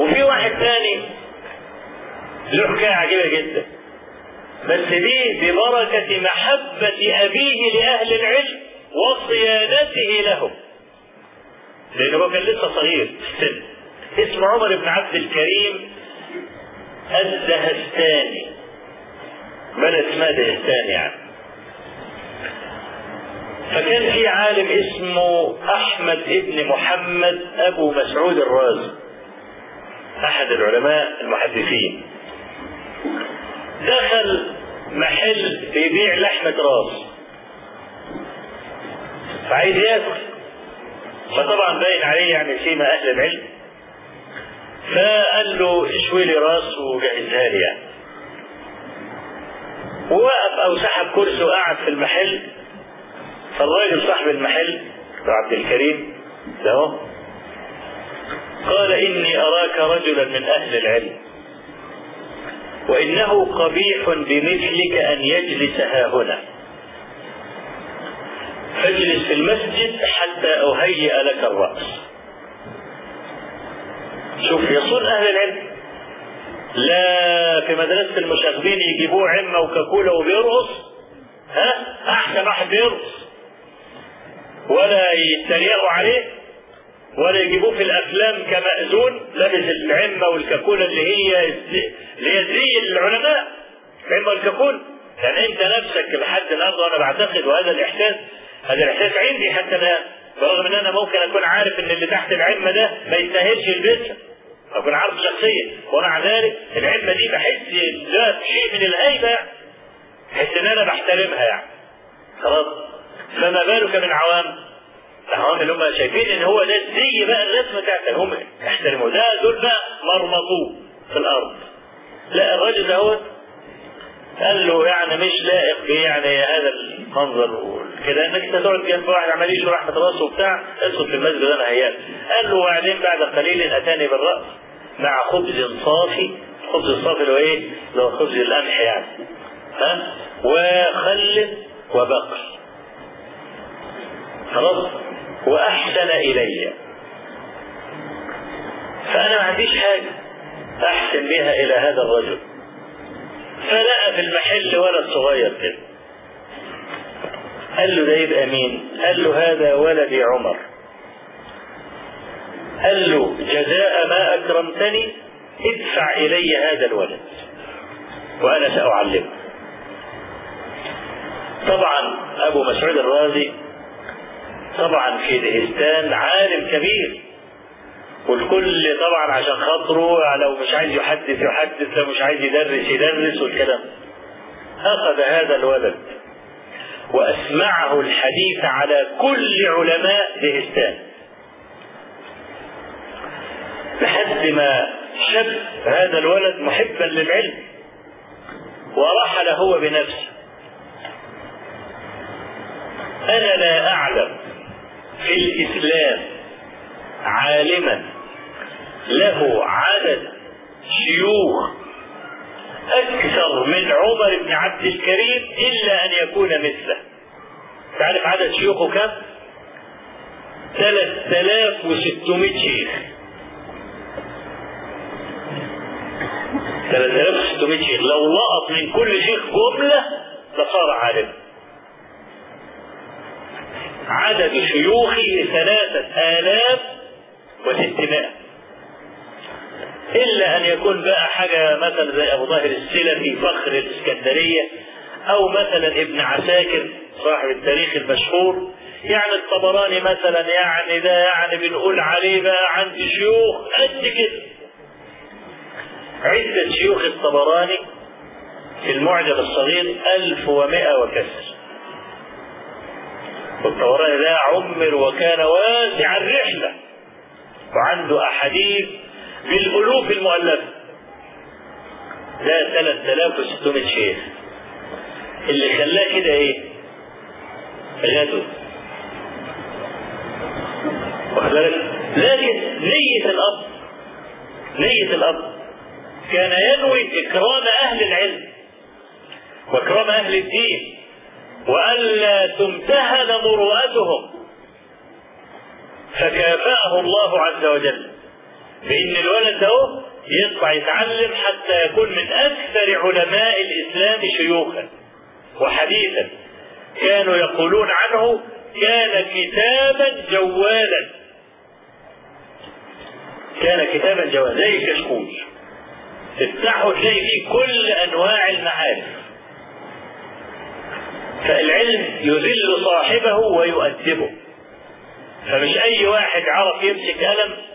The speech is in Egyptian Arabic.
وفي واحد ثاني له حكايه عجيبه جدا بس دي ببركه محبه ابيه لاهل العلم وصيانته لهم لانه هو كان لسه صغير في السن اسمه عمر بن عبد الكريم الدهستاني بلد اسمها دهستان يعني فكان في عالم اسمه احمد ابن محمد ابو مسعود الرازي احد العلماء المحدثين دخل محل بيبيع لحمة راس فعايز ياكل فطبعا باين عليه يعني فيما اهل العلم فقال له اشوي لي راس وجهزها لي يعني ووقف او سحب كرسي وقعد في المحل فالراجل صاحب المحل عبد الكريم ده قال إني أراك رجلا من أهل العلم وإنه قبيح بمثلك أن يجلس ها هنا فاجلس في المسجد حتى أهيئ لك الرأس شوف يصون أهل العلم لا في مدرسة المشاغبين يجيبوه عمة وكاكولا وبيرقص ها أحسن واحد بيرقص ولا يتريقوا عليه ولا يجيبوه في الافلام كمأذون لابس العمه والكاكوله اللي هي اللي هي زي العلماء العمه والكاكول يعني انت نفسك لحد النهارده وانا بعتقد وهذا الاحساس هذا الاحساس عندي حتى انا برغم ان انا ممكن اكون عارف ان اللي تحت العمه ده ما يستاهلش يلبسها اكون عارف شخصيا ومع ذلك العمه دي بحس ده شيء من الهيبه بحس ان انا بحترمها يعني خلاص فما بالك من عوام العوام اللي هم شايفين ان هو ده زي بقى الرسمه بتاعت هم يحترموا ده دول بقى مرمطوه في الارض لا الراجل ده هو قال له يعني مش لائق بيه يعني هذا المنظر وكده انك انت تقعد جنب واحد عمال يشرح في راسه وبتاع اسكت في المسجد انا هيال قال له وبعدين بعد قليل اتاني بالراس مع خبز صافي خبز الصافي اللي هو ايه؟ اللي هو خبز القمح يعني ها وخل وبقر خلاص واحسن الي فانا ما عنديش حاجه احسن بها الى هذا الرجل فلقى في المحل ولد صغير كده قال له ده يبقى مين قال له هذا ولدي عمر قال له جزاء ما اكرمتني ادفع الي هذا الولد وانا ساعلمه طبعا ابو مسعود الرازي طبعا في دهستان عالم كبير والكل طبعا عشان خاطره لو مش عايز يحدث يحدث لو مش عايز يدرس يدرس والكلام اخذ هذا الولد واسمعه الحديث على كل علماء دهستان لحد ما شب هذا الولد محبا للعلم ورحل هو بنفسه انا لا اعلم في الاسلام عالما له عدد شيوخ اكثر من عمر بن عبد الكريم الا ان يكون مثله تعرف عدد شيوخه كم 3600 شيخ 3600 شيخ لو لقط من كل شيخ جمله لصار عالما عدد شيوخه ثلاثة آلاف وستمائة إلا أن يكون بقى حاجة مثلا زي أبو ظاهر السلفي فخر الإسكندرية أو مثلا ابن عساكر صاحب التاريخ المشهور يعني الطبراني مثلا يعني ده يعني بنقول عليه بقى عندي شيوخ قد كده عدة شيوخ الطبراني في المعجم الصغير ألف ومائة وكسر والطبراني ده عمر وكان واسع الرحلة وعنده أحاديث بالألوف المؤلفة ده 3600 شيخ اللي خلاه كده ايه؟ غدو لكن نية الأب نية الأب كان ينوي إكرام أهل العلم وإكرام أهل الدين وألا تمتهن مروءتهم فكافأه الله عز وجل بان الولد ده يطلع يتعلم حتى يكون من اكثر علماء الاسلام شيوخا وحديثا كانوا يقولون عنه كان كتابا جوالا كان كتابا جوالا زي الكشكول تفتحه تلاقي فيه كل انواع المعارف فالعلم يذل صاحبه ويؤدبه فمش اي واحد عرف يمسك قلم